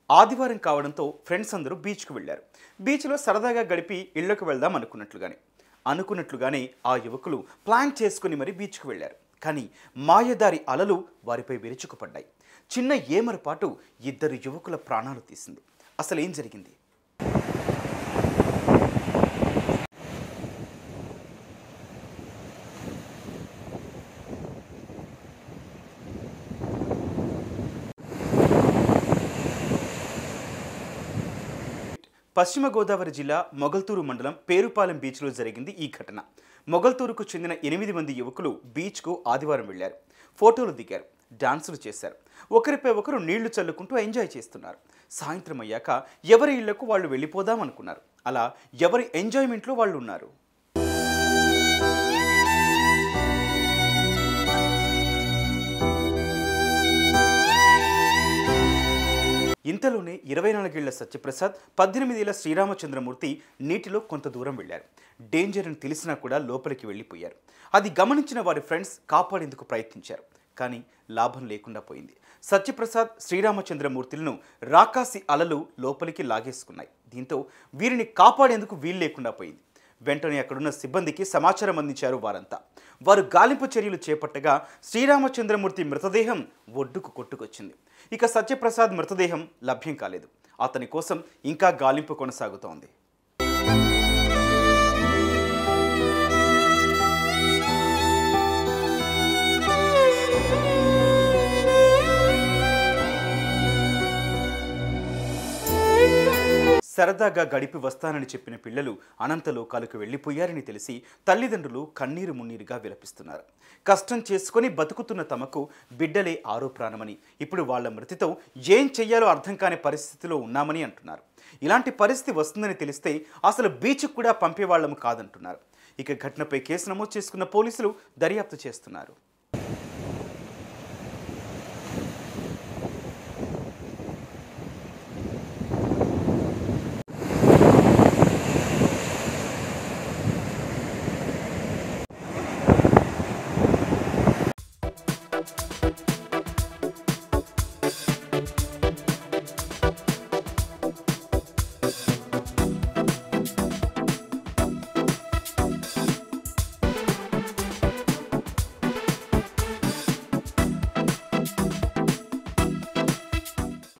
ఆదివారం కావడంతో ఫ్రెండ్స్ అందరూ బీచ్కు వెళ్ళారు బీచ్లో సరదాగా గడిపి ఇళ్లకు వెళ్దాం అనుకున్నట్లుగానే అనుకున్నట్లుగానే ఆ యువకులు ప్లాన్ చేసుకుని మరీ బీచ్కు వెళ్ళారు కానీ మాయదారి అలలు వారిపై విరుచుకుపడ్డాయి చిన్న ఏమరపాటు ఇద్దరు యువకుల ప్రాణాలు తీసింది అసలు ఏం జరిగింది పశ్చిమ గోదావరి జిల్లా మొగల్తూరు మండలం పేరుపాలెం బీచ్లో జరిగింది ఈ ఘటన మొగల్తూరుకు చెందిన ఎనిమిది మంది యువకులు బీచ్కు ఆదివారం వెళ్లారు ఫోటోలు దిగారు డాన్సులు చేశారు ఒకరిపై ఒకరు నీళ్లు చల్లుకుంటూ ఎంజాయ్ చేస్తున్నారు సాయంత్రం అయ్యాక ఎవరి ఇళ్లకు వాళ్ళు వెళ్ళిపోదాం అనుకున్నారు అలా ఎవరి ఎంజాయ్మెంట్లో వాళ్ళు ఉన్నారు ఇంతలోనే ఇరవై నాలుగేళ్ల సత్యప్రసాద్ పద్దెనిమిదేళ్ల శ్రీరామచంద్రమూర్తి నీటిలో కొంత దూరం వెళ్లారు డేంజర్ అని తెలిసినా కూడా లోపలికి వెళ్ళిపోయారు అది గమనించిన వారి ఫ్రెండ్స్ కాపాడేందుకు ప్రయత్నించారు కానీ లాభం లేకుండా పోయింది సత్యప్రసాద్ శ్రీరామచంద్రమూర్తులను రాకాసి అలలు లోపలికి లాగేసుకున్నాయి దీంతో వీరిని కాపాడేందుకు వీలు లేకుండా పోయింది వెంటనే అక్కడున్న సిబ్బందికి సమాచారం అందించారు వారంతా వారు గాలింపు చర్యలు చేపట్టగా శ్రీరామచంద్రమూర్తి మృతదేహం ఒడ్డుకు కొట్టుకొచ్చింది ఇక సత్యప్రసాద్ మృతదేహం లభ్యం కాలేదు అతని కోసం ఇంకా గాలింపు కొనసాగుతోంది సరదాగా గడిపి వస్తానని చెప్పిన పిల్లలు అనంతలోకాలకు వెళ్ళిపోయారని తెలిసి తల్లిదండ్రులు కన్నీరు మున్నీరుగా విలపిస్తున్నారు కష్టం చేసుకొని బతుకుతున్న తమకు బిడ్డలే ఆరో ప్రాణమని ఇప్పుడు వాళ్ళ మృతితో ఏం చెయ్యాలో అర్థం కాని పరిస్థితిలో ఉన్నామని అంటున్నారు ఇలాంటి పరిస్థితి వస్తుందని తెలిస్తే అసలు బీచ్కు కూడా పంపేవాళ్ళము కాదంటున్నారు ఇక ఘటనపై కేసు నమోదు చేసుకున్న పోలీసులు దర్యాప్తు చేస్తున్నారు